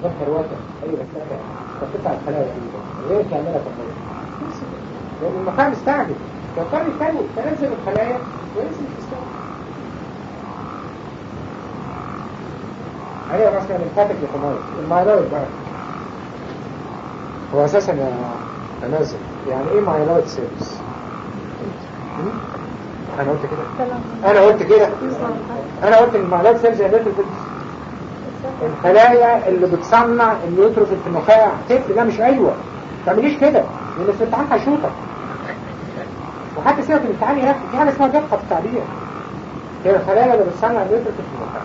ده كرواتة أي مسألة فتطلع الخلايا دي غير تعملها تمرين لأن المقام مستعجل فاضطر يفوت فنزل الخلايا وينزل الفستان هي مثلا الفاتك لفمايل المايلويد بقى هو أساسا يا تنازل يعني إيه مايلويد سيلز؟ أنا قلت كده أنا قلت كده أنا قلت المايلويد سيلز يعني الخلايا اللي بتصنع النيوتروفيل في النخاع طفل لا مش ايوه ما تعمليش كده لان في الامتحان هيشوطك وحتى سيبك من الامتحان يا اخي في حاجه اسمها دقه في التعبير هي الخلايا اللي بتصنع النيوتروفيل في النخاع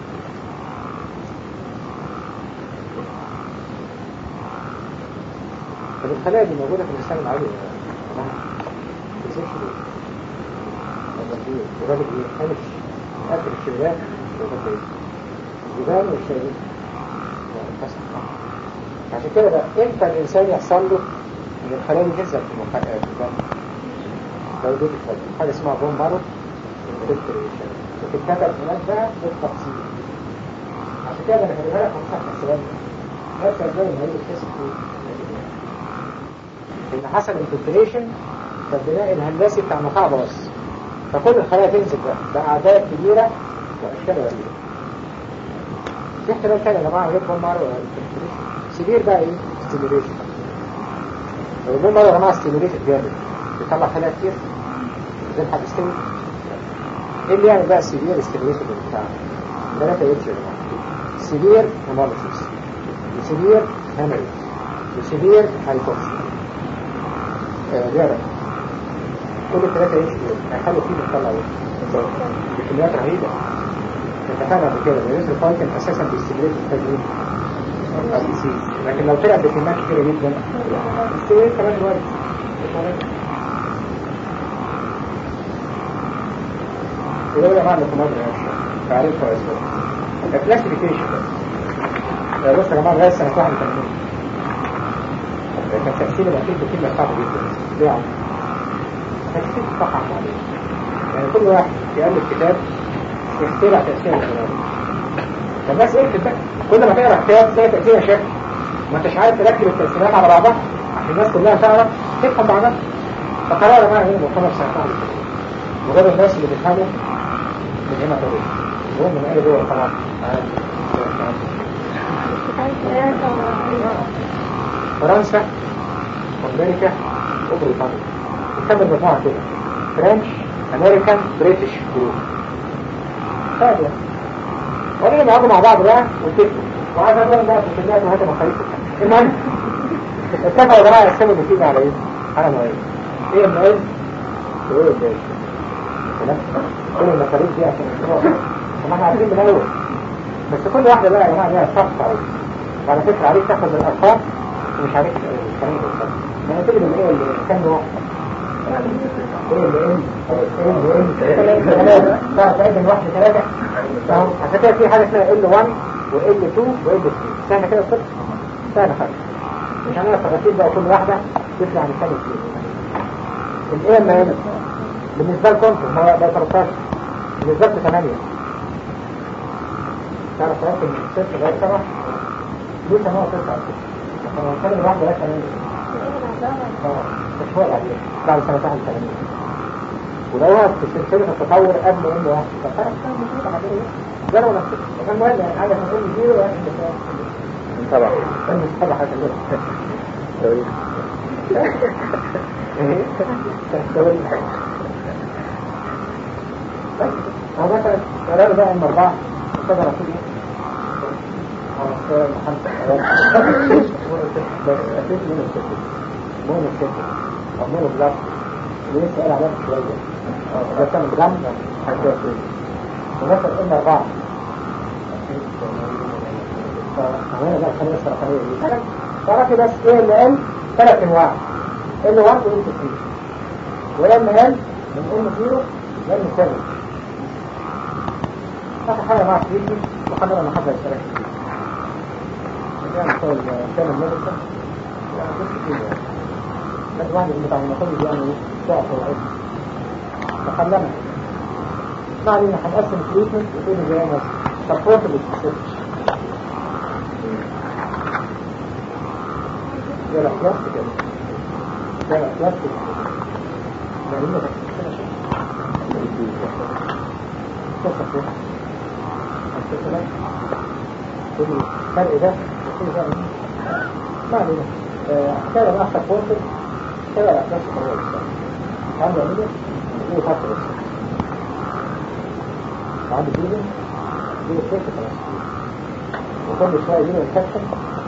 طب الخلايا اللي موجوده في الانسان العادي ما بتنزلش ليه؟ الراجل ايه؟ خالف اكل الشباب والراجل ايه؟ الجبال والشيء عشان كده بقى امتى الانسان يحصل له ان الخلايا دي تنزل في المحققات لو دي بتفضل حاجه اسمها بون مارو ريستريشن وتتكتب هناك بقى بالتفصيل عشان كده انا هجيبها لك ومسح السؤال ده نفس ازاي ما هي بتحسب ان حصل انفلتريشن فالبناء الهندسي بتاع النخاع باظ فكل الخلايا تنزل بقى بأعداد كبيرة وأشكال غريبة في احتمال كده يا جماعه غير بون مارو سيفير بقى ايه ستيميوليشن البون مارو يا جماعه ستيميوليشن جامد بيطلع خلايا كتير زي الحد يستوي ايه اللي يعني بقى سيفير ستيميوليشن بتاع ثلاثة اتش يا جماعه سيفير هيموليسيس وسيفير هيموريج وسيفير هايبوكسيا غيرك كل الثلاثة اتش هيخلوا فيه بيطلع ايه بكميات رهيبة اتفقنا قبل كده الريزر فايتن اساسا بيستمريت التجريب لكن لو طلع بكميات كتيرة جدا بيستمريت كمان دلوقتي وده يا جماعه اللي تعريف كويس الكلاسيفيكيشن بص يا جماعه لغايه سنه 81 كان تفسير الاخير بكلمه صعبه جدا ليه عم؟ تفسير صح عليه يعني كل واحد يألف كتاب يخترع تأثير القرآن فالناس اكتب بقى كل ما تقرا كتاب تلاقي تأثير شكل ما انتش عارف تركب التأثيرات على بعضها عشان الناس كلها تعرف تفهم بعضها فقرار يا جماعه ايه مؤتمر سنتين وغير الناس اللي بيفهموا من هنا طريق وهم من اي دول طبعا فرنسا امريكا وبريطانيا نكمل مجموعه كده فرنش امريكان بريتش جروب ثانية وليه نقعدوا مع بعض بقى ونتفقوا وعايز اقول بقى في الكليات وهذا مخاريف المهم اتفقوا يا جماعه يقسموا النتيجه على ايه؟ على نوعين ايه النوعين؟ وايه ازاي؟ كل المخاريف دي عشان نشوفها طب احنا عارفين من الاول بس كل واحده بقى يا جماعه ليها شرط عليك وعلى فكره عليك تاخد الارقام ومش عليك الكلام ده ما هي تجد الايه اللي كان له تعد من واحد ثلاثة عشان كده في حاجة اسمها L1 و L2 و L3 سهلة كده الصبح سهلة خالص مش هنعرف تفاصيل بقى كل واحدة تطلع عن الثانية كتير الايه ما بالنسبة لكم ما بقى 13 بالنسبة لكم 8 تعرف تركب من 6 لغاية 7 ليه 8 9 عشان الثانية الواحدة لا 8 مش هو العديد بعد سنة واحد ثمانين ولو هو في سلسلة التطور قبل انه واحد فخلاص كان مش هيبقى عديد ده لو نفسه كان مهم يعني حاجة تقول لي زيرو واحد طبعا كان مش طبعا حاجة كده بس هو مثلا قرار بقى ان اربعة استاذ رسول محمد بس اسيس من السكة مون السكة او مون البلاك اللي لسه قال عليها شوية ده كان جرام حاجة ومثلا قلنا اربعة فهنا بقى الخلية السرطانية دي تعرفي بس ايه اللي قال ثلاث انواع ال 1 و ال 2 ولما قال من ال 0 لل 7 اخر حاجة مع فيديو وخلينا انا حاجة يشترك يعني مثال كان المدرسة يعني بس كده بس واحد اللي بتاع المطلب يعني ايه ضعف العلم تخلنا ما علينا هنقسم تريتمنت وتقول ازاي مثلا سبورت بالسبورت زي الاحتياط كده زي الاحتياط كده لا لما تكتب تصف كده الفكرة الفرق ده وكل ده ما علينا اختار الاخر فورتر اختار الاحداث القوية عنده عملية هو فاكر بس عنده جيلين جيل الشركة خلاص وكل شوية يجيله انفكشن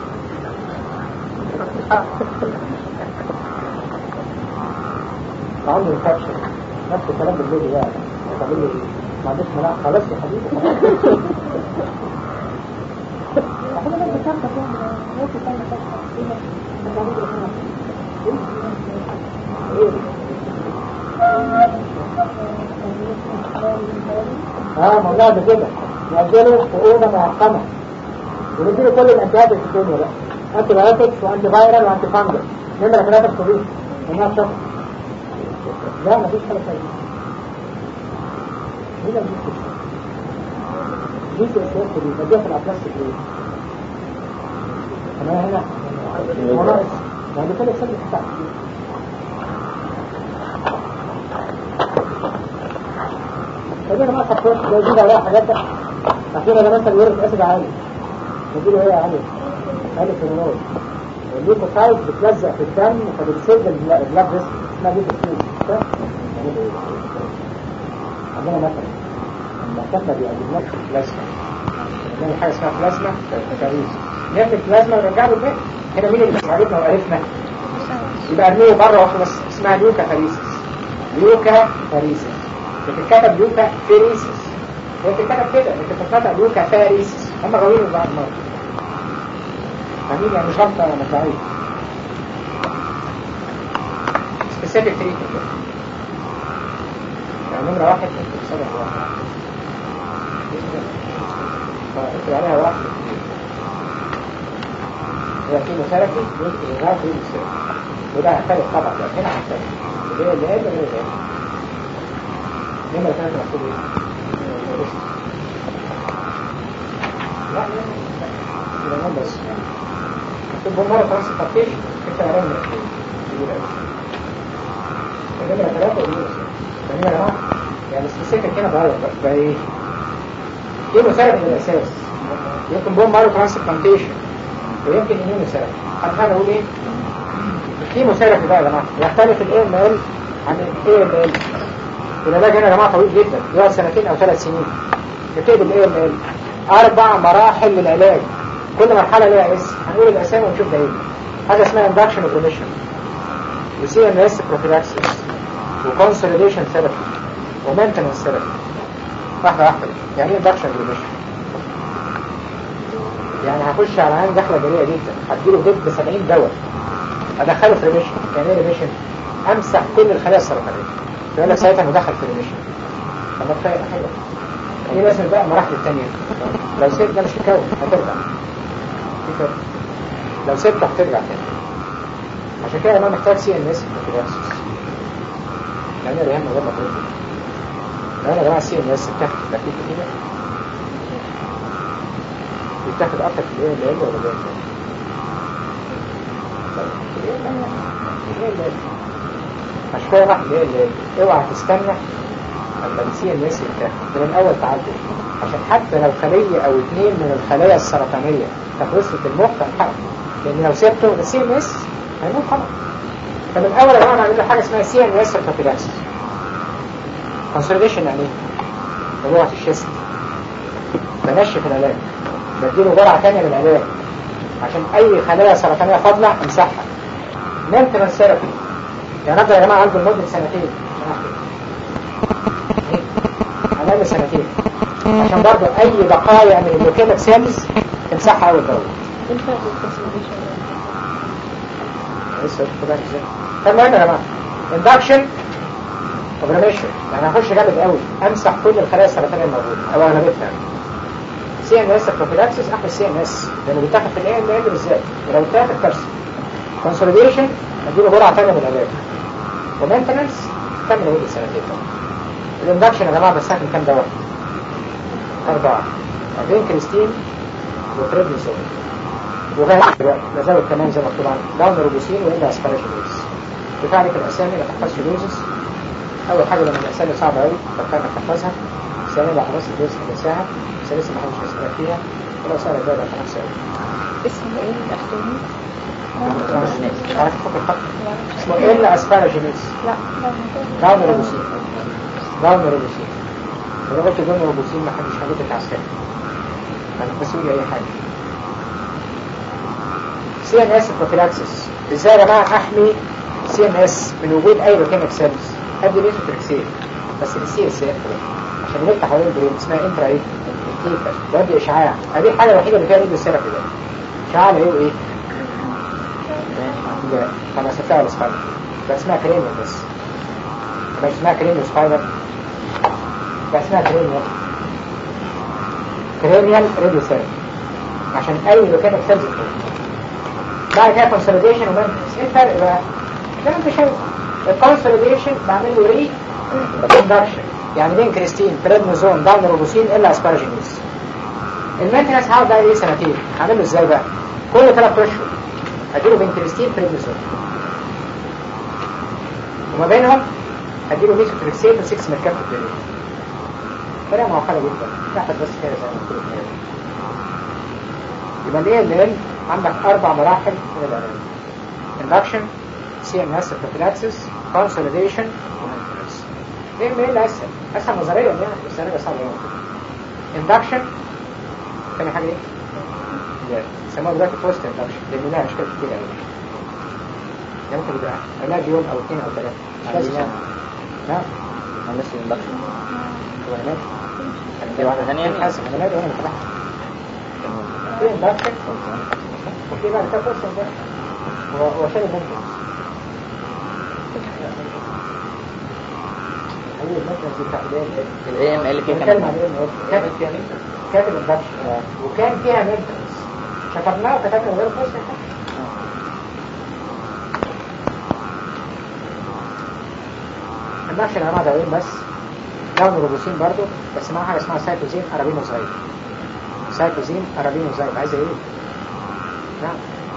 عنده انفكشن نفس الكلام بالليل يعني طب لي ما عنديش مناعة خلاص يا حبيبي احنا لما بنتكلم ممكن تعمل اه موضوع بكده يأجلوا فؤودة معقمة ونديله كل الانتيات اللي في الدنيا بقى انتي بايوتكس وانتي فايرال وانتي فانجل نمرة ثلاثة الصديق انها شخص لا مفيش حاجة ثانية مين اللي بيجي دي تأثيرات دي بديها في الأبلاستيك ايه؟ أنا هنا وناقص ما دي كل السنة بتاعتي فدي ما تفكرش لو يزيد عليها حاجات ده أخيرا لما أنت الورق أسد عالي نديله إيه عالي عالي في النور الليكوسايد بتلزق في الدم فبتسد البلاد فيسل اسمها ليكوسايد عندنا مثلا لما كنا بيعجبناك بلازما عندنا حاجة اسمها بلازما كاريز نعمل بلازما ونرجع له البيت هنا مين اللي عرفنا وعرفنا يبقى ارميه مرة واحدة بس اسمها ليوكا فاريسس ليوكا فاريسس بتتكتب ليوكا فاريسس هي بتتكتب كده بتتكتب ليوكا فاريسس هم غاويين من بعض مرة فاهمين يعني شرطة مطلعية specific treatment يعني نمرة واحد انت بسبب واحد فاكتب عليها واحد هي كيموثيرابي يمكن يغير في السيرة وده هيختلف طبعا لكن هنا هيختلف اللي هي اللي هي اللي هي نمرة ثلاثة مكتوب ايه؟ لا لا لا بس مكتوب مرة ترانسبورتيشن كنت عليها من الاثنين نمرة ثلاثة ونمرة فاهمين يا جماعة؟ يعني السبيسيفيك هنا اتغير بقى ايه؟ كيموثيرابي من الاساس يمكن بوم مارو ترانسبلانتيشن ويمكن ايميون ثيرابي حتى انا اقول ايه؟ الكيموثيرابي بقى يا جماعة يختلف الاي ام ال عن الاي ام ال والعلاج هنا يا جماعة طويل جدا يقعد سنتين او ثلاث سنين نبتدي بالاي ام ال اربع مراحل للعلاج كل مرحلة ليها اسم هنقول الاسامي ونشوف ده ايه حاجة اسمها اندكشن اوف ريميشن وسي ام اس بروفيلاكسيس وكونسوليديشن ثيرابي ومينتنس ثيرابي واحدة واحدة يعني ايه اندكشن ريميشن يعني هخش على عين دخلة جريئة جدا هديله ضد 70 دواء ادخله في ريميشن يعني ايه ريميشن امسح كل الخلايا السرطانية يقول لك ساعتها انه دخل في ريميشن طب كفايه حلوه ايه لازم بقى المراحل الثانيه لو سبت ده مش هتكون هترجع لو سبت هترجع تاني عشان كده انا محتاج سي ان اس بروفيلاكسيس يعني انا يهم غير مطلوب لو انا يا جماعه سي ان اس بتاخد تكتيك كده بتاخد اكتر في الايه اللي ولا الايه عشان كده راح الايه اللي اوعى تستنى اما السي ان اس يتاخد من الاول تعدل عشان حتى لو خلية او اثنين من الخلايا السرطانية تخلصت المخ هنحرق لان لو سبته السي ان اس هيموت خلاص فمن الاول يا جماعه نعمل له حاجه اسمها سي ان اس بروفيلاكسيس كونسوليديشن يعني ايه؟ بلغه الشيست بنشف العلاج بديله جرعه ثانيه من العلاج عشان اي خلايا سرطانيه فاضله امسحها مينتنس ثيرابي يعني افضل يا جماعه عنده لمده سنتين على الاقل سنتين عشان برضه اي بقايا من اللوكيميك سيلز تمسحها اول باول لسه كده ازاي فالمهم يا جماعه اندكشن اوبريشن يعني هخش جامد قوي امسح كل الخلايا السرطانيه الموجوده او اغلبيتها سي ان اس بروفيلاكسيس احلى سي ان اس لانه بيتاخد في الاي ام ال بالذات ولو اتاخد كارثه كونسوليديشن اديله جرعه ثانيه من العلاج ومينتنس كمل ايه سنتين الاندكشن يا جماعه بستخدم كام دواء؟ اربعه اربعين كريستين وتريبليسون وغاية دلوقتي لا زالوا كمان زي ما مكتوب عنه داون روبوسين والا اسباراجينوز بتاع عليك الاسامي ما تحفظش لوزس اول حاجه لما الاسامي صعبه قوي فكرنا تحفظها ثانيا لو حفظت لوزس تنساها ثالثا ما حدش هيسالك فيها ولو سالك بقى في نفس اسمه ايه الاخراني؟ عارف فكر خط اسمه الا اسباراجينوز لا داون روبوسين داون روبوسين ولو قلت داون روبوسين ما حدش هيجيبك عسكري بس قولي اي حاجه سي ان اس بروفيلاكسس ازاي يا جماعه احمي سي ان اس من وجود اي لوكيميك سيلز ادي ليزوتريكسين بس السي اس اف عشان نفتح حوالين البرين اسمها انترا ايه كيفا بدي اشعاع ادي الحاجه الوحيده اللي فيها ريديو ثيرابي ده اشعاع ايه وايه لا انا سبتها على سباينر ده اسمها كريميا بس مش اسمها كريميا سباينر ده اسمها كريميا كريميال راديو ثيرابي عشان اي لوكيميك سيلز بعد كده كونسوليديشن ومنتنس ايه الفرق بقى؟ زي ما انت شايف الكونسوليديشن بعمل له ري اندكشن يعني بين كريستين بريدنوزون داون روبوسين الا اسبارجينيز المينتنس هقعد بقى ايه سنتين هعمل له ازاي بقى؟ كل ثلاث اشهر اديله بين كريستين بريدنوزون وما بينهم اديله ميثوتريكسين و6 ميركاب بالليل طريقه معقده جدا تحت بس كده زي ما قلت لك يبقى ليه الليل عندك أربع مراحل من الأنام induction CMS prophylaxis consolidation ومنتنس ايه من اللي أسهل؟ أسهل نظريا يعني بس أنا بصعب يعني induction تاني حاجة ايه؟ لا يسموها دلوقتي post induction لأن لها أشكال كتير أوي يعني ممكن يبقى علاج يوم أو اثنين أو ثلاثة مش لازم يعني نعم هنمشي الاندكشن هو علاج في واحدة ثانية حاسب علاج وأنا متابعها في induction وفي بعد كده post induction هو هو شيء ممكن هي المنتج بتاع الاي ام ال كي بنتكلم عن ايه كانت فيها كانت اندكشن وكان فيها مينتنس شطبناها وكتبنا غير بس اندكشن انا دوايين بس داون روبوسين برضو بس معاها حاجه اسمها سايكوزين ارابينوزايد سايكوزين ارابينوزايد عايزه ايه؟ نعم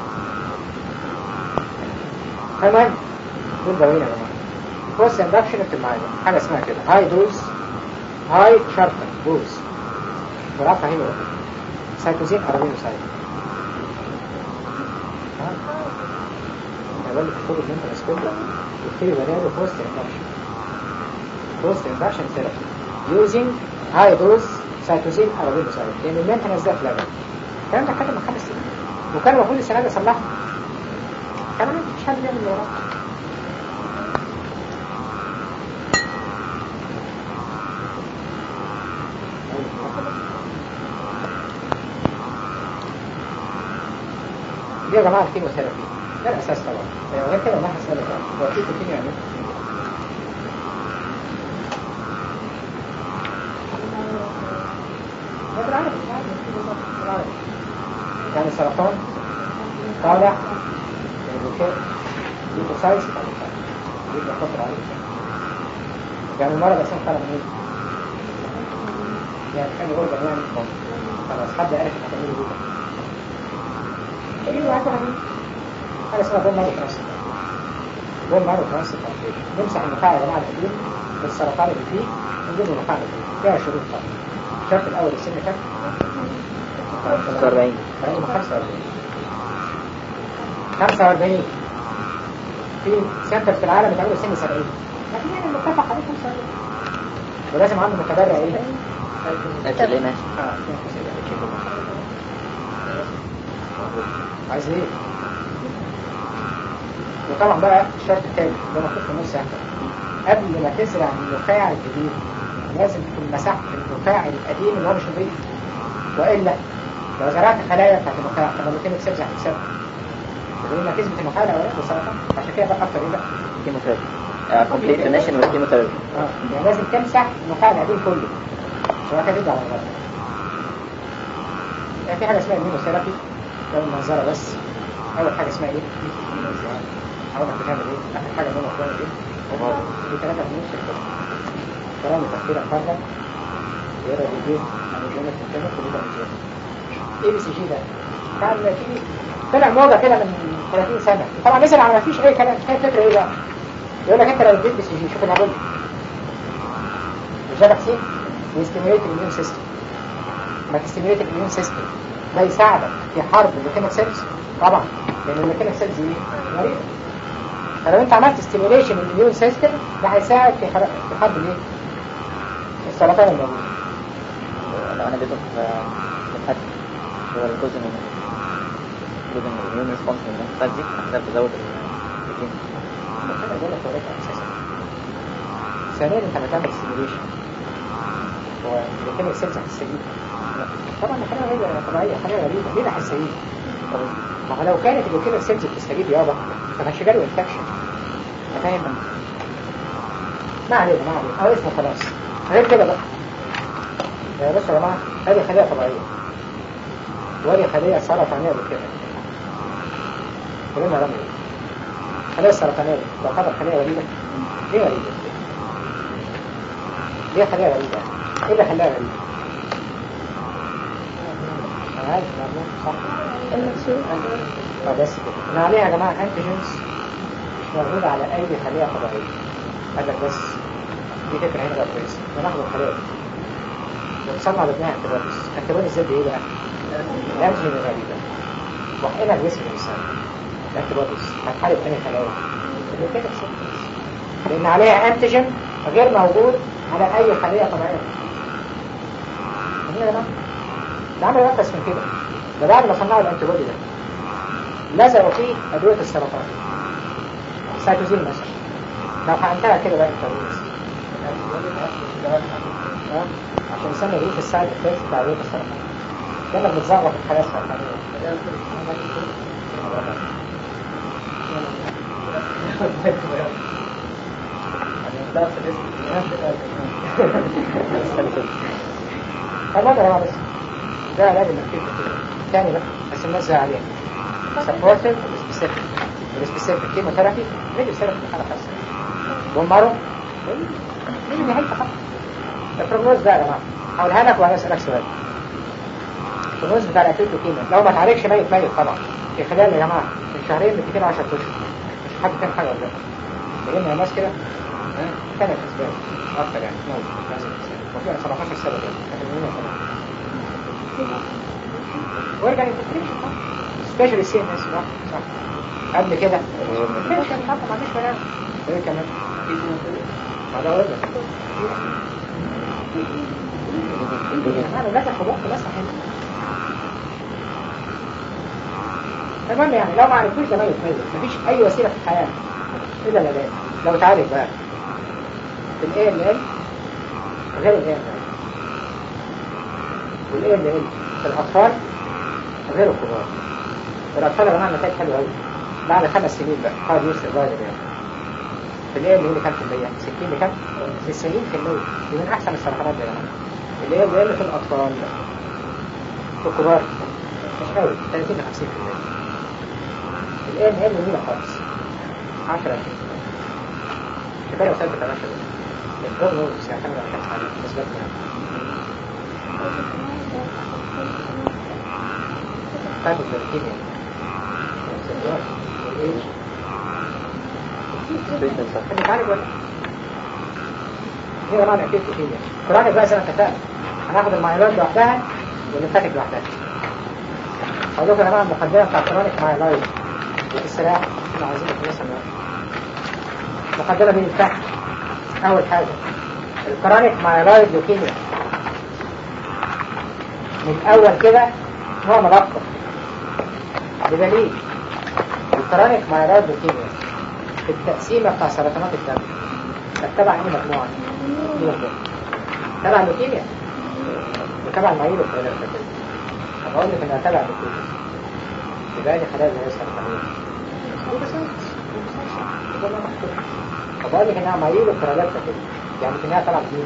تمام دول دوايين يا جماعه بوست اندكشن اكتب معايا حاجه اسمها كده هاي دوز هاي شارتر دوز مرافع هنا سايكوزين ارابينوزايد يقول لك خد اللي انت مسكوت وابتدي بداله بوست اندكشن بوست اندكشن ثيرابي يوزنج هاي دوز سايتوزين ارابينوزايد لان المينتنس ده اتلغى الكلام ده كان من خمس سنين وكان المفروض السنه دي يصلحه كمان مش حد بيعمل اللي وراه دي يا جماعه الكيموثيرابي ده الاساس طبعا يعني غير كده ما هسألك هو في كيمياء يعني ده بالعربي بالعربي يعني سرطان طالع البكاء ليكوسايس يبقى خطر عليه يعني المرض اساسا طالع من ايه؟ يعني كان يقول يعني خلاص حد عرف هتعمله ايه ايه واحد حاجه اسمها بون مارو ترانسفير بون مارو ترانسفير نمسح النخاع يا جماعه القديم بالسرطان اللي فيه ونجيب له نخاع جديد فيها شروط طبعا الشرط الاول السن كام؟ 45 45 45 في سنتر في العالم بتعملوا سن 70 لكن يعني المتفق عليه 45 ولازم عنده متبرع ايه؟ اكل ايه ماشي اه عايز ايه؟ وطبعا بقى الشرط الثاني اللي انا كنت نص قبل ما تزرع النخاع الجديد لازم تكون مسحت النخاع القديم اللي هو مش نظيف والا لو زرعت خلايا بتاعت النخاع طب الاثنين تسيب زي حساب لما تثبت النخاع الاولاني بالسرطان عشان كده بقى اكتر ايه بقى؟ كيموثيرابي كومبليت دونيشن والكيموثيرابي اه يعني لازم تمسح النخاع القديم كله عشان كده ترجع على الغرب يعني في حاجه اسمها الميموثيرابي ده المنظره بس اول حاجه اسمها ايه؟ اول حاجه بتعمل ايه؟ اخر حاجه ان هو بتعمل ايه؟ في ثلاثه في نص الكتاب كلام تفكير فردا يقرا بالبيت عن الجنة الجنة كلها الجنة ايه بي سي جي ده؟ كان في طلع موضة كده من 30 سنة طبعا نزل على ما فيش اي كلام كانت فكرة ايه بقى يقول لك انت لو اديت بي سي جي شوف الهبل مش ده تحسين بيستيميوليت الاميون سيستم ما تستيميوليت الاميون سيستم ده يساعدك في حرب الميكانيك سيلز طبعا لان الميكانيك سيلز دي مريضة فلو انت عملت ستيميوليشن الاميون سيستم ده هيساعد في حرب في حرب الايه؟ السرطان الموجود لو انا اديته في الفتح هو الجزء من جزء من الاميون ريسبونس من الانفاس دي هتقدر تزود البروتين انا بقول لك وريك اساسا ثانيا انت بتعمل ستيميوليشن هو الميكانيك سيلز هتستجيب طبعا الحاجه غير طبيعيه حاجه غريبه ليه ده هتستجيب؟ ما هو لو كانت الميكانيك سيلز بتستجيب يابا فكانش جاله انفكشن فاهم ما علينا ما علينا او اسمه خلاص غير كده بقى يا بصوا يا جماعه هذه خليه طبيعيه ودي خليه سرطانيه بالكده كلنا رمي خليه سرطانيه لو خدت خليه وليده ليه وليده؟ ليه خليه وليده؟ ايه اللي خلاها وليده؟ انا عارف مظبوط صح المكسور اه بس كده احنا عليها يا جماعه انتيجنز مش موجوده على اي خليه طبيعيه قال لك بس دي فكره هنا بقى كويسه بناخد الخليه دي وتصنع بابنها انتيبوديز انتيبوديز دي ايه بقى؟ الانتيجين الغريبه وحقنا بجسم الانسان الانتيبوديز هتحارب انهي خلايا؟ الميكانيك سيلز لان عليها انتيجين غير موجود على اي خليه طبيعيه فاهمين يا جماعه؟ ده عمل أرخص من كده ده بعد ما صنعوا الانتيبودي ده لزقوا فيه أدوية السرطان سايتوزين مثلا لو حقنتها كده بقى انت ها؟ عشان يسمى ايه في السايد افكت بتاع أدوية السرطان كانك بتزغط الخلايا السرطانية فالوضع يا بس ده علاج المكتوب تاني بقى بس الناس زي عليها سبورتيف سبيسيفيك والسبيسيفيك كيموثيرابي ريدي سيرابي في حالة خاصة بومارو دي نهاية فقط البروجنوز ده يا جماعة هقولها لك وأنا أسألك سؤال البروجنوز بتاع الأكيد لوكيميا لو ما تعالجش ميت ميت طبعا في خلال يا جماعة من شهرين بالكتير 10 اشهر مش حد كان حاجة ولا لا لأن الناس كده ها، كانت أسباب أكتر يعني موت لازم وفي 17 سبب يعني لكن مين يعتبر؟ وارجع للتكريشن سبيشال السي ان اس صح صح قبل كده التكريشن حتى ما عنديش كلام ايه كمان ما ده وزن انا لا تاخد بس حلو المهم يعني لو ما عرفتوش ده ميت ميت مفيش اي وسيله في الحياه الا العلاج لو تعالج بقى الاي ال ال غير الاي ال ال والايه اللي هي في الاطفال غير الكبار الاطفال يا جماعه نتائج حلوه قوي بعد خمس سنين بقى قاعد يوصل الراجل يعني في الايه اللي هي كام في المية 60 لكام 90 في المية دي من احسن السرطانات يا جماعه اللي هي اللي هي في الاطفال في الكبار مش قوي 30 ل 50 في المية الايه اللي هي اللي خالص 10 كفايه لو سالت 8 البروجنوز يعتمد على كام حاجه بالنسبه لنا طيب الكيمياء خليك عارف ولا دي طبعا اكيد كيمياء قرآن بقى زي ما اتفقنا هناخد المعيلات لوحدها والليمفاتيك لوحدها هقول لكم يا جماعه المقدمه بتاع كرونيك مايلايد والاستراحه احنا عايزين نخلصها مقدمه من الفتح اول حاجه الكرونيك مايلايد لوكيميا من الاول كده نوع ملخبط بدليل الكرونيك مايلايد لوكيميا في التقسيمه بتاع سرطانات الدم تتبع ايه مجموعه؟ دي مجموعه تبع اللوكيميا وتبع المعيلو في الكلام طب اقول لك انها تبع اللوكيميا يبقى دي خلايا اللي هي السرطانيه طب اقول لك انها معيلو في كده يعني انها تبع مين؟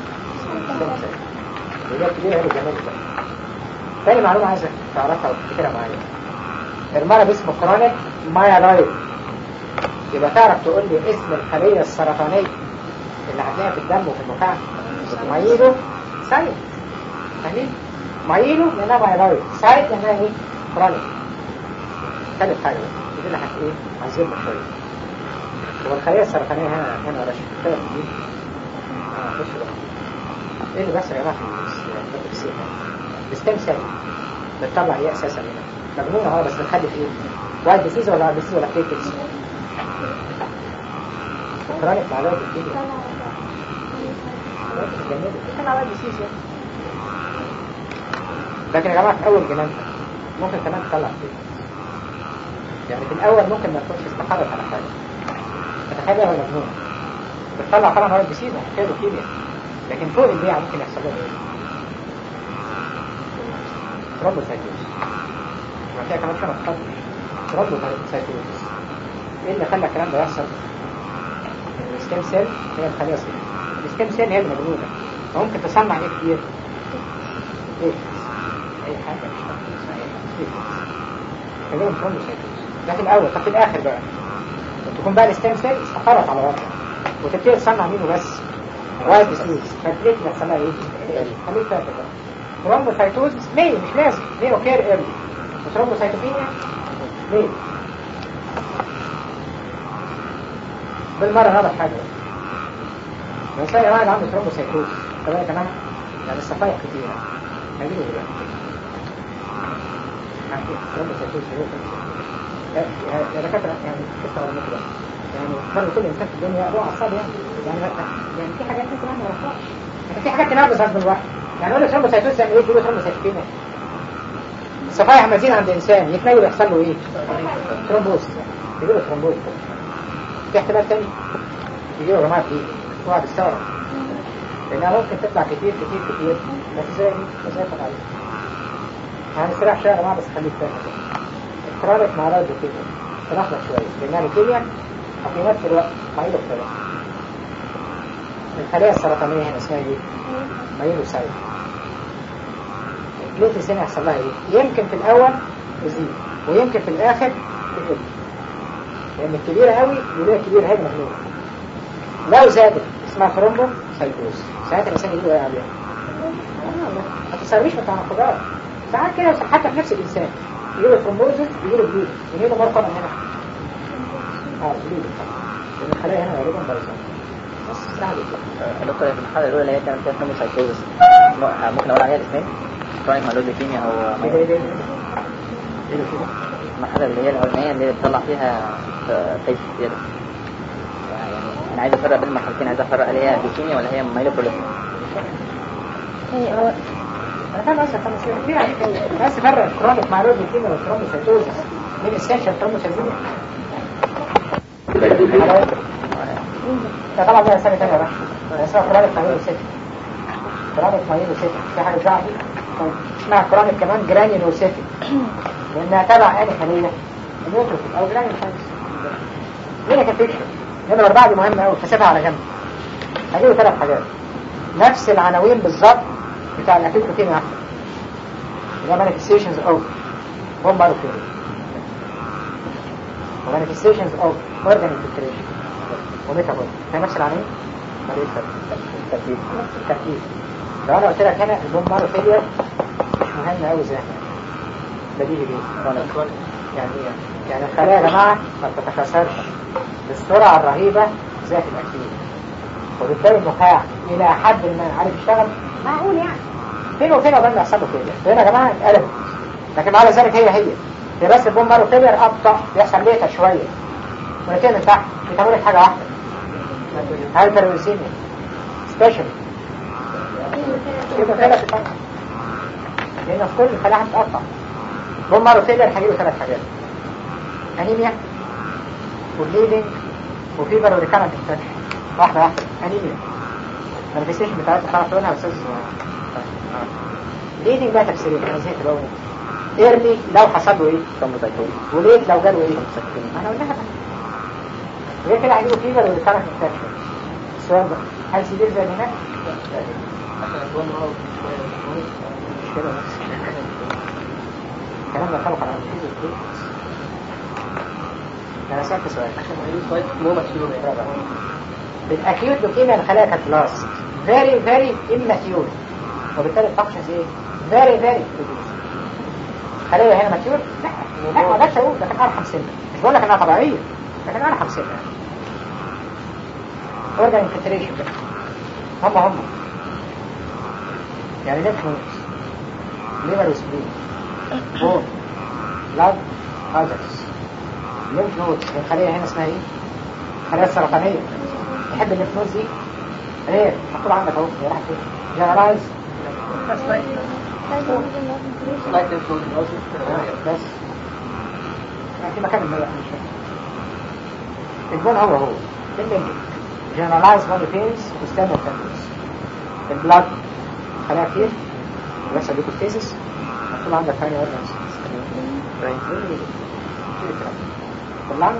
وهي كبيره هي الجمال ده تاني معلومة عايزك تعرفها وتفتكرها معايا المرض اسمه كرونيك مايلايد يبقى تعرف تقول لي اسم الخلية السرطانية اللي هتلاقيها في الدم وفي النخاع مايلو سايت فاهمين؟ مايلو لانها مايلايد سايت لانها ايه؟ كرونيك ثالث حاجة بقى دي اللي هت ايه عايزينها شوية هو الخلية السرطانية هنا هنا ولا شيء كده دي اه بص بقى ايه اللي بيحصل يا جماعة في السيل الستيم سيل بتطلع ايه اساسا هنا مجنونة اه بس بتخلي في ايه وايت ديسيز ولا ديسيز ولا كيتكس كرونيك مع الوقت الكيمياء كان وايت ديسيز يعني لكن يا جماعة في أول جنان ممكن كمان تطلع فيه يعني في الأول ممكن ما تكونش استقرت على حاجة تتخيل هو مجنون بتطلع طبعا هو الديسيز وحكاية كيمياء لكن فوق البيع ممكن يحصل له ايه؟ ترومبوسايتوز وبعد كده كمان شرط خط ترومبوسايتوز ايه اللي خلى الكلام ده يحصل؟ الستيم سيل هي الخلية الصغيرة الستيم سيل هي المجنونة فممكن تصنع ايه كتير؟ ايه؟ اي حاجة مش اسمها ايه؟ خليهم ترومبوسايتوز ده في الأول طب في الآخر بقى تكون بقى الستيم سيل استقرت على وضعها وتبتدي تصنع منه بس وايت ديسيز فتلاقي نفسها ايه؟ خليك فاكر بقى ترومبوسايتوز ليه مش لازم ليه اوكير ايرلي وترومبوسايتوبينيا ليه؟ بالمرة نعمل حاجة بس يا جماعة اللي عنده ترومبوسايتوز طبعا يا جماعة يعني الصفايح كتيرة هجيبه دلوقتي ترومبوسايتوز يا دكاترة يعني كيف على المكرة يعني فرق كل انسان في الدنيا له اعصاب يعني يعني يعني في حاجات انت ما نعرفهاش لكن في حاجات تنافس غصب الواحد يعني اقول لك ترومبوسايتوز يعني ايه تقول ترومبوسايتوبينيا الصفايح لما تزيد عند انسان يتنيل يحصل له ايه؟ ترومبوز يجي له ترومبوز في احتمال تاني يجي له جماعه ايه؟ واحد الثوره لانها ممكن تطلع كتير كتير كتير بس ازاي ازاي تطلع عليه هنسرح شويه يا جماعه بس خليك فاهم الكرونيك مع راجل كده تنخلص شويه لانها ليكيميا وفي نفس الوقت معيله بطريقه الخلايا السرطانيه هنا اسمها ايه؟ مايلوسايت ليه في السنة يحصل لها ايه؟ يمكن في الأول تزيد ويمكن في الآخر تقل لأن الكبيرة قوي وليه كبيرة هي مجنونة لو زادت اسمها ثرومبو سايتوز ساعات الإنسان يجيله ايه عليها؟ ما تتصرفيش من التناقضات ساعات كده حتى في نفس الإنسان يجيله ثرومبوزس يجيله بليد يجيله مرة من هنا اه بليد لأن الخلايا هنا غالبا بايظة بس سهل دكتور في الحالة الأولى اللي هي كانت فيها ترومبوسايتوزس ممكن أقول عليها الاسمين؟ كرونيك مالود ليكيميا أو ايه ده ايه ده ايه ده كده المرحلة اللي هي الأولانية اللي بتطلع فيها فيس زيادة يعني أنا عايز أفرق بين المرحلتين عايز أفرق هل هي ليكيميا ولا هي مايلوبروليفيا ايه هو انا فاهم اصلا خمس سنين في يعني بس فرق كرونيك مع رود الكيميا والترومبوسايتوزس من السيشن ترومبوسايتوزس ده طبعا ده سنة تانية بقى اسمها كرونيك مايلو سيتي كرونيك مايلو سيتي في حاجة شعبي اسمها كرونيك كمان جرانيولو سيتي لانها تبع اني خلية النيوتروفيل او جرانيولو مين كانت فيكشن نمرة أربعة دي مهمة أوي فسيبها على جنب هجيبه ثلاث حاجات نفس العناوين بالظبط بتاع الأكيد بروتين واحد اللي هي manifestations of bone marrow failure و manifestations of organ infiltration وميتابول هي نفس العناوين ما ايه الفرق؟ الترتيب الترتيب لو انا قلت لك هنا البون مارو فيلير مش مهم قوي زي بديهي ليه؟ يعني ايه؟ يعني الخلايا يا جماعه ما بتتكاثرش بالسرعه الرهيبه زي في الاكيد وبالتالي المخاع الى حد ما عارف يشتغل معقول يعني فين وفين قبل ما يحصل له كده فهنا يا جماعه اتقلبت لكن بعد ذلك هي هي في بس البون مارو فيلير ابطا بيحصل ليتا شويه ولكن من تحت بتعمل حاجه واحده هايبروليسيميا سبيشال يبقى ثلاث فقط لان في كل الخلايا هتتقطع بون مارو فيلير هجيبه ثلاث حاجات انيميا وبليدنج وفيبر وريكارنت انفكشن واحده واحده انيميا المانيفستيشن بتاعتها تعرف تقولها يا استاذ بليدنج بقى تفسيرين انا زهقت بقى ايرلي لو حصل له ايه ترومبوسايتوزس وليت لو جاله ايه انا قلناها بقى غير كده هيجيبوا فيبر وريكارنت انفكشن السؤال بقى هل سيدير زي هناك؟ مش كده بس الكلام ده خلق على الفيزيك انا سألت سؤال بالاكيوت لوكيميا الخلايا كانت لاست فيري فيري immature وبالتالي الفانكشنز ايه؟ فيري فيري خلايا هنا ماتيور؟ لا لا ما اقدرش اقول لكن ارحم سنه مش بقول لك انها طبيعيه لكن ارحم سنه اورجان انفلتريشن بقى هم هم يعني ليف نودز ليفر وسبلين بون بلاد هازرز ليف نودز الخليه هنا اسمها ايه؟ الخليه السرطانيه تحب الليف نودز دي؟ رير مكتوب عندك اهو هي راحت فين؟ جنرالايز سلايت انفلونزا بس في مكان الملح مش فاكر البون هو هو اللي جنرالايز بودي بينز وستام وتنفس البلاد خلايا كتير بس الليكوستيسيس مكتوب عندك ثاني اورجانز اللنج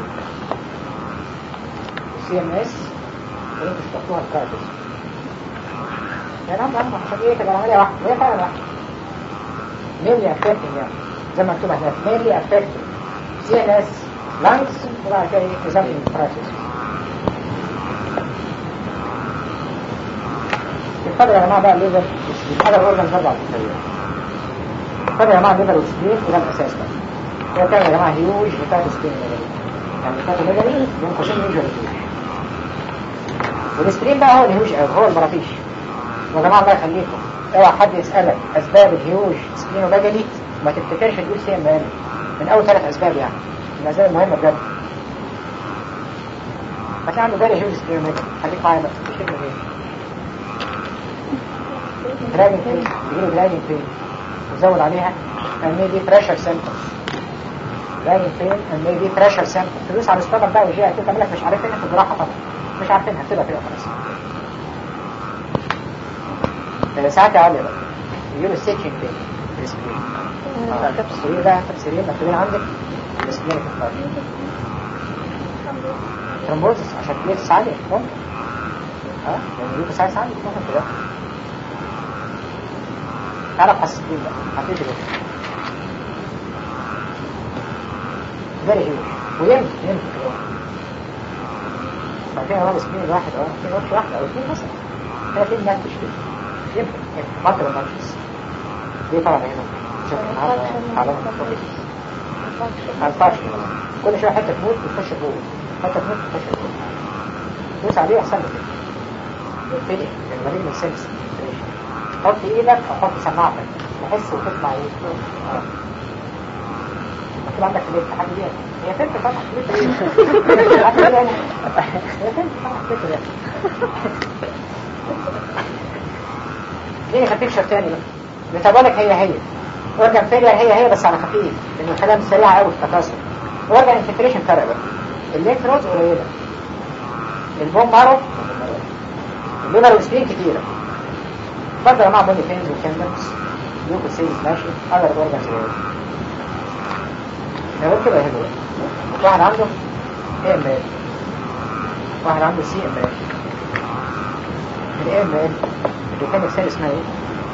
السي ام اس وانتوا اشتقوها الكارتس يعني هم هم عشان ايه تبقى العمليه واحده وهي فعلا واحده mainly affecting يعني زي ما مكتوب هناك mainly affecting CNS lungs وبعد كده ايه resulting crisis اتفضل يا جماعه بقى الليفر هذا الاورجن اربع تقريبا اتفضل يا جماعه الليفر والسبلين وده الاساس بقى هو كان يا جماعه هيوج بتاعت سبلين يعني بتاعت الليفر بين قوسين هيوج ولا هيوج والسبلين بقى هو الهيوج قوي هو المراطيش يا جماعه الله يخليكم اوعى حد يسالك اسباب الهيوج سبلينوميجالي وما تفتكرش تقول سي ام ال من اول ثلاث اسباب يعني من الاسباب المهمه بجد هتلاقي عنده جالي هيوج سبلينوميجالي خليك معايا بقى مش كده ايه دراجن فين بيجيله دراجن فين وزود عليها and maybe pressure symptoms دراجن فين and maybe pressure symptoms تدوس على الستمك بقى وجيها كده تعمل لك مش عارفين في الجراحه طبعا مش عارفينها تبقى كده خلاص ساعات يا علي بقى يقولوا السيتشنج فين السبرين تفسيرين بقى تفسيرين مكتوبين عندك السبرين في الفرق ترومبوزس عشان بليتس عالية ممكن ها لان اليوكو سايس عالية ممكن كده تعرف حساسين بقى حساسين كده فيري هيوج ويمكن يمكن كده بعدين هو السبرين الواحد اه في نوتش واحدة او اثنين مثلا هنا في ناتش كده يمكن يمكن مالتيبل ناتشز دي طبعا هنا شوف النهارده علامة ما ينفعش كل شويه حته تموت وتخش جوه حته تموت وتخش جوه دوس عليه احسن لك فين المريض من سنس حط ايدك او حط سماعتك تحس وتسمع ايه اه مكتوب عندك في الامتحان دي هي فكره طبعا فكره ايه هي فكره طبعا فكره دي خفيف تاني بقى ميتابوليك هي هي اورجان فيلير هي هي بس على خفيف لان الكلام سريع قوي في التكاثر اورجان انفلتريشن فرق بقى الليف نودز قليله البون مارو الليفر والسبين كتيره اتفضل يا جماعه بوني فينز وكندمز ليوكو سيلز ماشي اذر اورجانز قليله غير كده هنا واحد عنده اي ام ال واحد عنده سي ام ال الاي ام ال اللي كان سيل اسمها ايه؟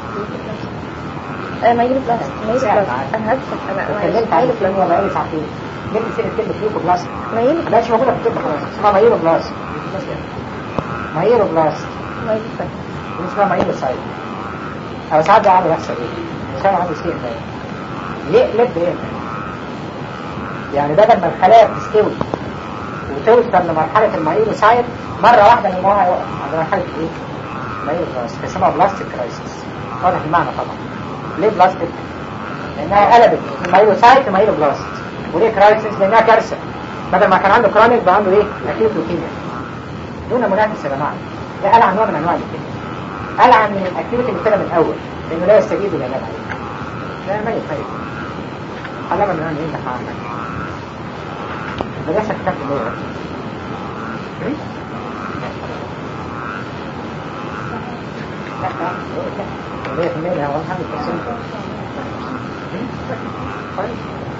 انا ما يجيب بلاس ما يجيب ساعة بلاس معاك. انا هدفع انا انا اتكلمت عن الفيلم ولا بقالي ساعتين جبت سيرة كلمة ليوكو بلاست ما يجيب ما بقتش موجودة في الطب خلاص اسمها مايلو بلاست بس كده. مايلو بلاست ما يجيب بلاس دي اسمها مايلو سايد أو ساعات ده عامل يحصل ايه؟ الإنسان عنده سي ام يقلب بايه؟ يعني بدل ما الخلايا بتستوي وتوصل لمرحلة المايلو سايد مرة واحدة نموها يقف عند مرحلة ايه؟ مايلو بلاست اسمها بلاستيك كرايسيس واضح المعنى طبعا ليه بلاستيك؟ لانها قلبت من مايلوسايت لمايلو بلاست وليه كرايسيس لانها كارثه بدل ما كان عنده كرونيك بقى عنده ايه اكيوت لوكيميا دون منافس يا جماعه ده قلع نوع من انواع اللوكيميا قلع من الاكيوت اللي ابتدى من الاول لانه لا يستجيب للعلاج عليه ده ميت ميت حلاوه من ايه ينجح معاك ده لسه كتاب اللي لا لا لا لا لا هو 100% طيب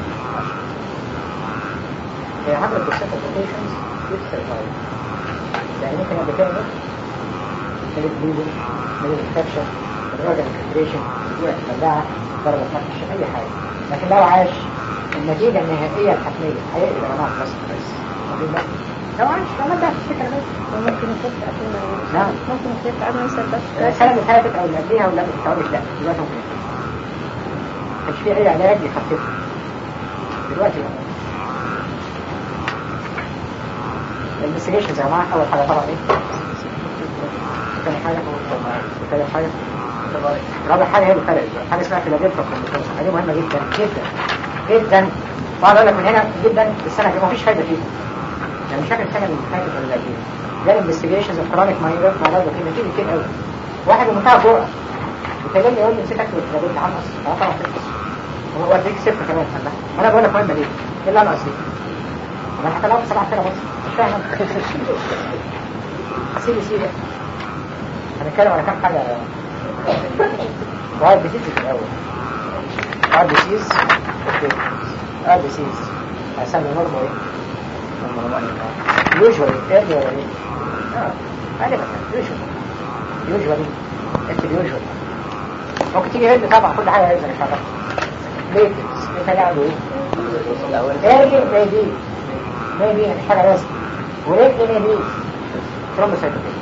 هي عمل بالشكل applications يتسرفايد يعني ممكن قبل كده من البليدنج من الانفكشن من الاورجن انفكتريشن يجيلك مداعة ضربة نفس اي حاجة لكن لو عاش النتيجة النهائية الحتمية هيقلب يا جماعة بس كويس واخدين بالك؟ لو عاش لو ده الفكرة بس وممكن يخف قبل ما نعم. ممكن يخف قبل ما يصير بس السنة اللي فاتت او اللي قبلها ولا ما بتتعرفش لا دلوقتي ممكن يخف. مش في اي علاج يخففه دلوقتي بقى الانفستيجيشنز يا جماعه اول حاجه طبعا ايه؟ ثاني حاجه ثالث حاجه رابع حاجه هي الفرق حاجه اسمها فيلادلفيا كومبيتنس حاجه مهمه جدا جدا جدا واقعد اقول لك من هنا جدا السنه دي مفيش فايده فيها يعني مش فاكر السنه اللي فاتت ولا اللي قبلها ده الانفستيجيشنز اوف كرونيك مايلر مع ده كده كتير كتير قوي واحد بمنتهى الجرأه يكلمني يقول لي نسيت اكتب الفيلادلفيا عنص اه طبعا تنقص هو اديك صفر كمان الله وانا بقول لك مهمه ليه؟ ايه اللي انا قصدي؟ انا حتى لو سبعة كده بس مش فاهم سيبي سيبي هنتكلم على كام حاجة وهاي ديسيز في الأول هاي ديسيز هاي ديسيز هسمي نورمو ايه؟ يوجوالي ايه ولا ايه؟ اه غالبا يوجوالي يوجوالي اكتب يوجوالي ممكن تيجي هيد طبعا كل حاجة هيد مش عارف ليتكس مثال عنده ايه؟ ارجع ميبي ميبي مفيش حاجة لازم ورجل ميبي ترومبوسايتوبينيا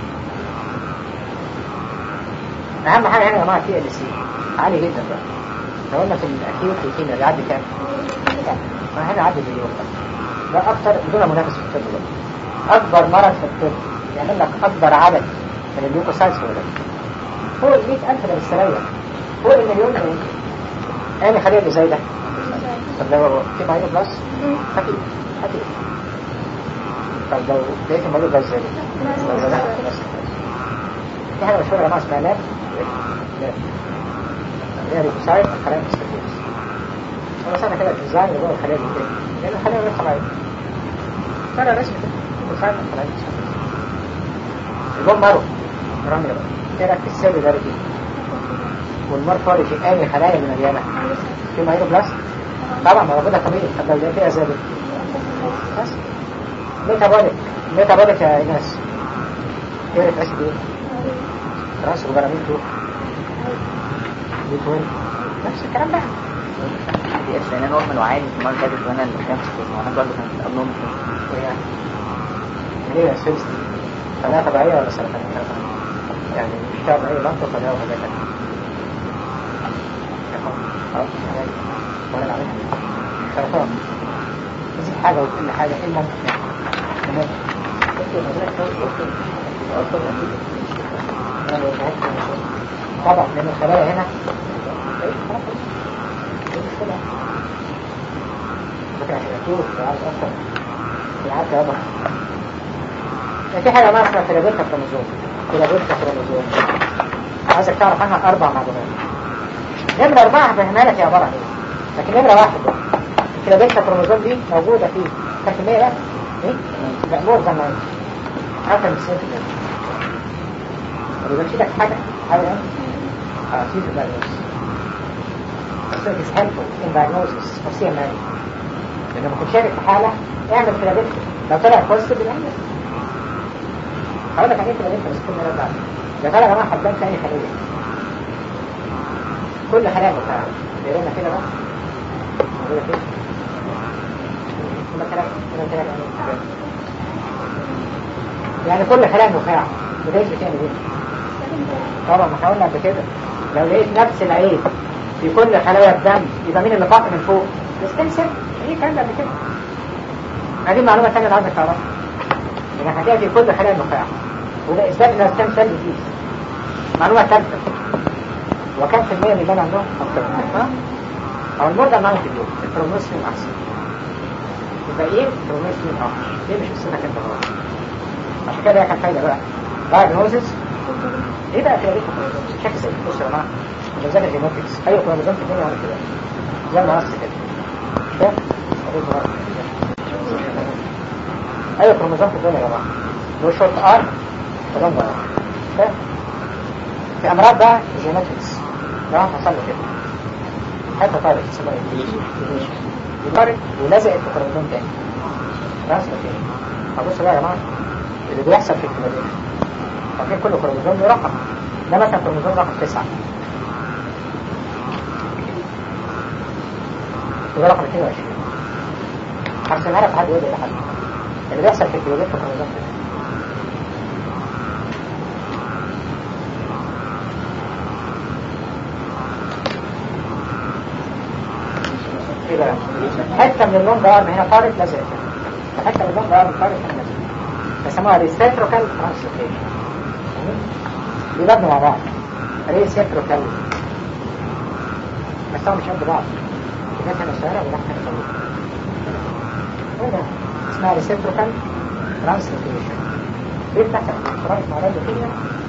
اهم حاجه هنا يا جماعه تي ال سي عالي جدا بقى لو قلنا في الاكيوت ليكيميا بيعدي كام؟ ما هنا عدي مليون بقى ده اكتر بدون منافس في الطب بقى اكبر مرض في الطب يعمل لك اكبر عدد من الليوكوسايتس في الولد فوق ال 100000 ده بالسريه فوق المليون ده ايه خليه اللي زي ده طب لو في مايو بلس خفيف خفيف طب لو لقيت المايو بلس زي ده لا بس في حاجه مشهوره يا جماعه اسمها لاب لاب هي ريكوسايت الخلايا المستفيدة انا سنة كده الديزاين اللي هو الخلايا دي لان الخلايا غير طبيعية فرق رسمي كده ريكوسايت الخلايا المستفيدة البوم مارو رمي بقى ايه رايك في السيل ده دي والمورفولوجي انهي خلايا اللي مليانة في مايرو بلاست طبعا موجودة طبيعي طب لو لقيت فيها زادت بس ميتابوليك ميتابوليك يا ايناس ايه ريك اسيد ايه؟ ترانس وبرامين تو بيتوين نفس الكلام بقى دي اس ان نورمال وعادي في المره اللي فاتت وانا اللي كان وانا برضه كان ابنهم وهي ليه يا سيلز دي؟ خلايا طبيعية ولا سرطانية؟ يعني مش تعرف أي منطق ولا هو حاجة تانية خلاص يعني ولا العمل سرطان تزيد حاجة وتقل حاجة إيه المنطق يعني؟ تمام طبعا لأن الخلايا هنا ممكن عشان أشوف عايز أكتر بالعكس يابا في حاجة ما اسمها فيلابيلتا كروموزوم فيلابيلتا كروموزوم عايزك تعرف عنها أربع معلومات نمرة أربعة هفهمها لك يا عبارة عن إيه لكن نمرة واحد بقى الفيلابيلتا كروموزوم دي موجودة في كم كمية بقى؟ إيه؟ لا مور ذان ناين أكثر من 90% يبقى لك حاجة حاجة اه في diagnosis so it is helpful in diagnosis of CMA لأن لما كنت شارك في حالة اعمل فيلابيلتا لو طلع بوزيتيف يبقى اعمل هقول لك عن ايه فيلابيلتا بس كل مرة بعد يا ترى يا جماعة حبان في أي خلية كل خلايا مفاعلة بيقولنا كده بقى موجودة كده كل خلايا كل خلايا يعني كل خلايا نخاع بداية بتعمل ايه؟ طبعا ما احنا قلنا قبل كده لو لقيت نفس العيب في كل خلايا الدم يبقى مين اللي فاق من فوق؟ الستيم سيل ايه الكلام ده قبل كده؟ هذه معلومة ثانية انا عايزك تعرفها انك هتلاقي في كل خلايا النخاع وده اثبات ان الستيم سيل ديزيز معلومة ثالثة وكم في المية اللي بان عندهم اكتر ها؟ او المرضى ما يوم البروموسيوم احسن الباقيين بروموسيوم اخر ليه مش في سنك انت غلط عشان كده هي كانت فايدة بقى diagnosis ايه بقى كده شكل زي بص يا جماعه لو ذاكر جينوتكس ايوه كروموزوم في الدنيا عامل كده زي المقص كده شايف ايوه كروموزوم في الدنيا يا جماعه له شورت ار ولونج ار شايف في امراض بقى جينوتكس لو حصل له كده حتى طارق اسمها ايه يطارق ولزقت في كروموزوم تاني راسمه تاني فبصوا بقى يا جماعه اللي بيحصل في الكليه فاكرين كل كروموزوم له رقم ده مثلا كروموزوم رقم تسعة وده رقم 22 هرسمها لك لحد يقول لحد اللي بيحصل في الكليه في كروموزوم تسعة ايه بقى؟ حته من اللونج ارم هنا طارت لزقت حته من اللونج ارم طارت هنا لزقت بيسموها ريسيتروكال ترانسلوكيشن بيبدوا مع بعض ريسيتروكال بس هم مش قد بعض جت هنا صغيرة وراح هنا طويلة هنا اسمها ريسيتروكال ترانسلوكيشن دي بتاعت الفراغ مع رد فيها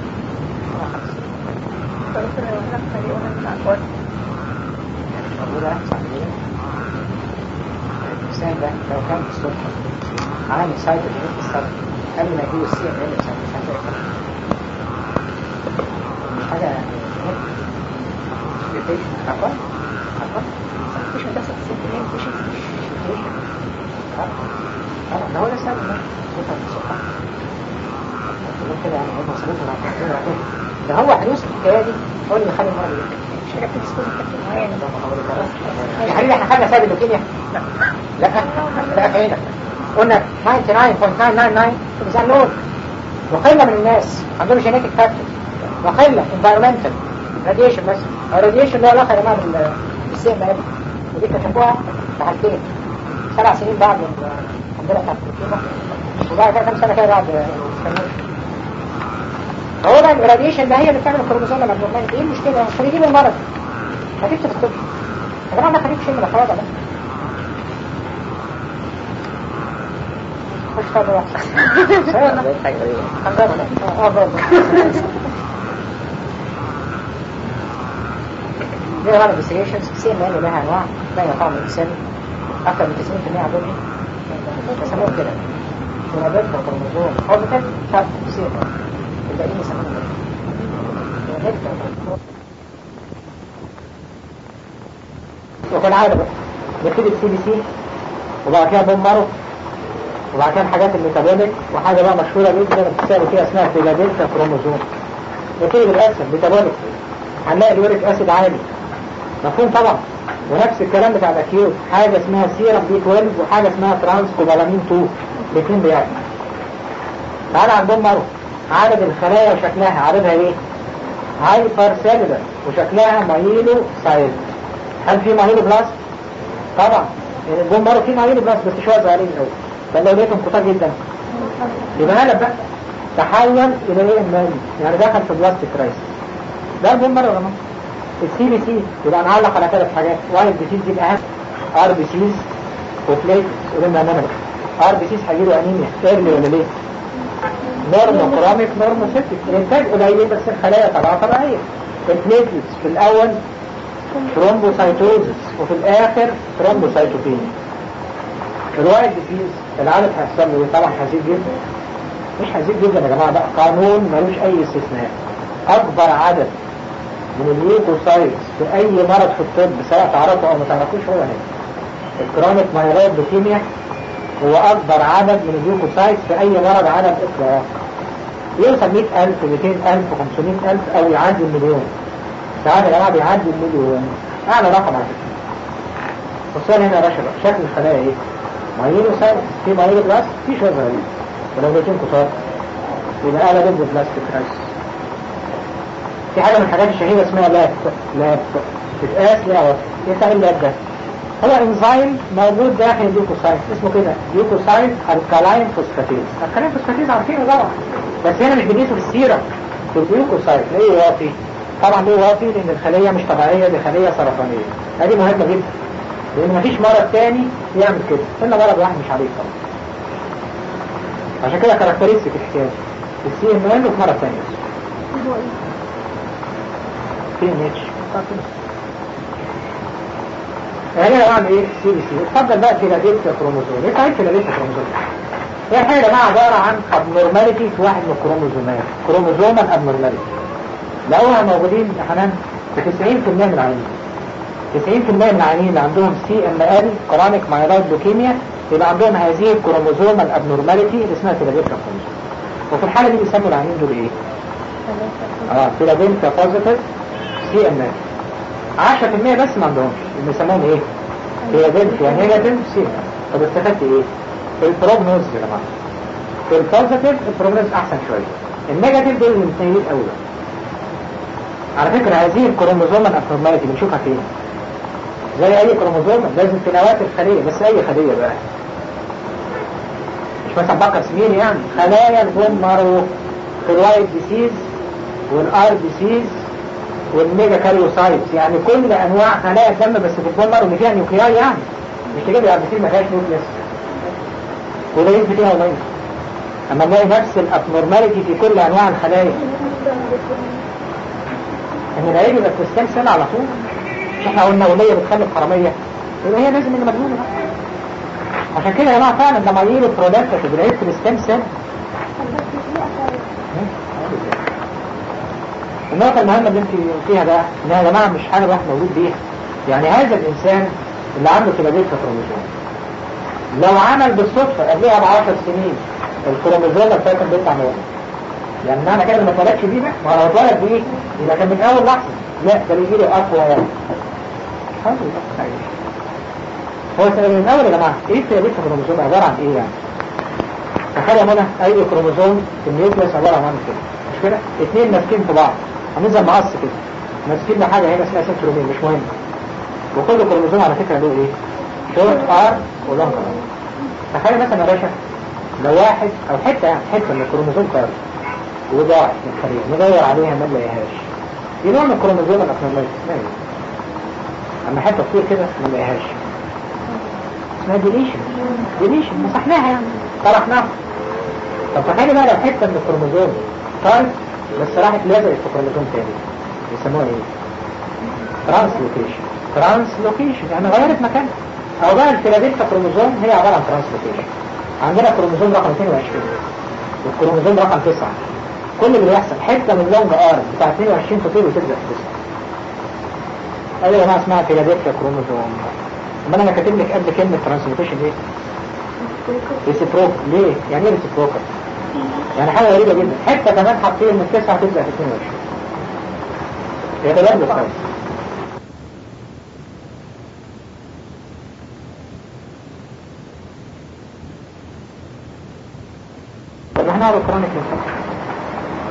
فممكن لو احنا خلينا نطلع فوق مش موجودة صحيح الإنسان ده لو كان في الصبح عامل سايد الهيد الصبح قبل ما يجيب السي ام ال مش هتلاقي حاجة irritation عفوا عفوا مش هتحصل سنتين مش طبعا ده هو ده السبب ده صوتها من صوتها تقول كده يعني هم صوتها راح ده هو حدوث الحكايه دي هو اللي خلي المرض يجي مش هتحصل سنتين معين يا حبيبي احنا خدنا سبب اللوكيميا لا لا فين قلنا 99.999 is unknown وقلة من الناس عندهم جينيتك فاكتور وقلة environmental radiation بس الراديشن له علاقة يا جماعة بال- بالسي ام ال ودي اكتشفوها في حالتين سبع سنين بعد ال- عندنا بتاعت الكيمو وبعد كده كام سنة كده بعد الفنان. هو بقى الراديشن ده هي اللي بتعمل الكروموسوم لما ايه المشكلة؟ مش هيجيب المرض هتكتب في الطب يا جماعة ما خليك شيء من الأخراج ده خش طبعا بقيت حاجة غريبة هنجرب اه برضه دي غالب انفستيجيشنز سي ام ال لها انواع لا يقع من الانسان اكثر من 90% عندهم ايه؟ بيسموه كده كروموزوم كروموزوم بوزيتيف شرط سي ام ال الباقيين يسموه وكالعادة بقى نبتدي بالسي بي سي وبعد كده بوم مارو وبعد كده الحاجات الميتابوليك وحاجة بقى مشهورة جدا بتساوي فيها اسمها فيلادلفيا كروموزوم نبتدي بالاسم ميتابوليك هنلاقي اليوريك اسيد عالي مفهوم طبعا ونفس الكلام بتاع الاكيوت حاجة اسمها سيرم بي 12 وحاجة اسمها ترانس كوبالامين 2 الاثنين بيعلوا تعالى عند بوم مارو عدد الخلايا وشكلها عددها ايه؟ هايبر سيلولر وشكلها مايلو سايز هل في مايلو بلاست؟ طبعا يعني البوم مارو فيه مايلو بلاست بس شويه صغيرين قوي بل لو لقيتهم كتار جدا يبقى قلب بقى تحول الى ايه المالي يعني دخل في بلاستيك كرايسيس ده البوم مارو يا جماعه السي بي سي يبقى نعلق على ثلاث حاجات وايد ديسيز دي الاهم ار بي سيز وبليت قلنا انما ار بي سيز هيجيله انيميا ايرلي ولا ليه؟ نورمو كراميك نورمو سيبتيك الانتاج قليل بس الخلايا طبعا طبيعيه البليتلتس في الاول ثرومبوسايتوزس وفي الاخر ثرومبوسايتوبينيا الوايد ديزيز العدد هيحصل له إيه؟ طبعا هيزيد جدا مش هيزيد جدا يا جماعه بقى قانون ملوش اي استثناء اكبر عدد من الليوكوسايتس في اي مرض في الطب سواء تعرفوا او ما تعرفوش هو هنا الكرونيك مايلويد لوكيميا هو اكبر عدد من الليوكوسايتس في اي مرض على الاطلاق يوصل 100000 200000 500000 او يعدي المليون ساعات يا جماعه بيعدي المليون اعلى رقم على فكره والسؤال هنا يا باشا بقى شكل الخلايا ايه؟ مايلو سايت في مايلو بلاست في شويه غريب ولو لقيتين كتار يبقى اعلى ضد بلاستيك رايس في حاجه من الحاجات الشهيره اسمها لاب لاب بتقاس ليها وصف ايه بتاع اللاب ده؟ هو انزيم موجود داخل اليوكوسايت اسمه كده يوكوسايت الكالاين فوسفاتيز الكالاين فوسفاتيز عارفينه طبعا بس هنا مش بنقيسه في السيرم في اليوكوسايت ليه واطي طبعا ليه واطي لان الخليه مش طبيعيه دي خليه سرطانيه هذه مهمه جدا لان مفيش مرض تاني يعمل كده الا مرض واحد مش عليه طبعا عشان كده كاركترستيك الحكايه السي ام ال وفي مرض تاني سي ام اتش يعني انا بعمل ايه سي بي سي اتفضل بقى فيلادلفيا كروموزوم ايه تعرف فيلادلفيا كروموزوم هي الحاجه يا جماعه عباره عن ابنورماليتي في واحد من الكروموزومات كروموزومال ابنورماليتي لقوها موجودين يا حنان في 90% من العيانين 90% من العيانين اللي عندهم سي ام ال كرونيك مايلويد لوكيميا يبقى عندهم هذه الكروموزومال ابنورماليتي اللي اسمها فيلادلفيا كروموزوم وفي الحاله دي بيسموا العيانين دول ايه؟ اه فيلادلفيا بوزيتيف سي ام ال 10% بس ما عندهمش اللي بيسموهم ايه؟ فيلادلفيا نيجاتيف سي طب استفدت ايه؟ البروجنوز يا جماعه في البوزيتيف البروجنوز احسن شويه النيجاتيف دول اللي متنيلين قوي بقى. على فكره هذه الكروموزوم الابنورماليتي بنشوفها فين؟ زي اي كروموزوم لازم في نواة الخلية بس اي خلية بقى مش مثلا بقر سمين يعني خلايا البون مارو في الوايت ديسيز والار ديسيز والميجا كاريوسايتس يعني كل انواع خلايا الدم بس في البون مارو اللي فيها نيوكلياي يعني مش تجيب ار ما فيهاش نيوكليس وده يثبت فيها ولا يثبت. اما نلاقي نفس الابنورماليتي في كل انواع الخلايا ان العيب يبقى في الستام سيل على طول مش احنا قلنا ولية بتخلف حرامية يبقى هي لازم اللي مجنونة بقى عشان كده يا جماعة فعلا لما يجيبوا برودكت بالعيب في الستام سيل النقطة المهمة اللي انت فيها بقى ان يا جماعة مش حاجة واحد مولود بيها يعني هذا الانسان اللي عنده كلابيت كروموزوم لو عمل بالصدفة قبلها ب 10 سنين الكروموزوم بتاعته بيطلع موت يعني معنى كده ما اتولدش بيه بقى ما هو لو اتولد بيه يبقى كان من اول لحظة لا ده بيجي له اقوى يعني الحمد لله هو سأل من اول يا جماعة ايه كلابيت كروموزوم عبارة عن ايه يعني تخيل هنا اي كروموزوم في النيوكليس عبارة عن كده مش كده اتنين ماسكين في بعض عاملين زي المقص كده ماسكين بحاجة هنا اسمها سنترومين مش مهم وكل كروموزوم على فكرة له ايه شورت ار ولونج ار تخيل مثلا يا باشا لو واحد او حتة يعني حتة من الكروموزوم كارد وضاعت من الخلية ندور عليها ما نلاقيهاش دي نوع من الكروموزوم الاكنومية اسمها ايه اما حتة طويل كده ما نلاقيهاش اسمها ديليشن ديليشن مسحناها يعني طرحناها طب تخيل بقى لو حتة من الكروموزوم طارت بس راحت لزقت في كروموزوم تاني يسموها ايه؟ ترانسلوكيشن ترانسلوكيشن يعني غيرت مكان او بقى الفيلادلفيا كروموزوم هي عبارة عن ترانسلوكيشن عندنا كروموزوم رقم 22 والكروموزوم رقم 9 كل اللي بيحصل حتة من لونج ار بتاع 22 تطير وتلزق في 9 ايوه يا جماعه اسمها فيلادلفيا كروموزوم امال انا كاتب لك قبل كلمة ترانسلوكيشن ايه؟ ريسيبروك ليه؟ يعني ايه ريسيبروكر؟ يعني حاجة غريبة جدا حتة كمان حاطين من 9 تلزق في 22 يتبادل خالص طب احنا نعرف كرونيك انفكشن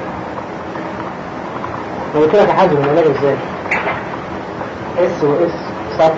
لو قلت لك يا حازم العلاج ازاي اس و اس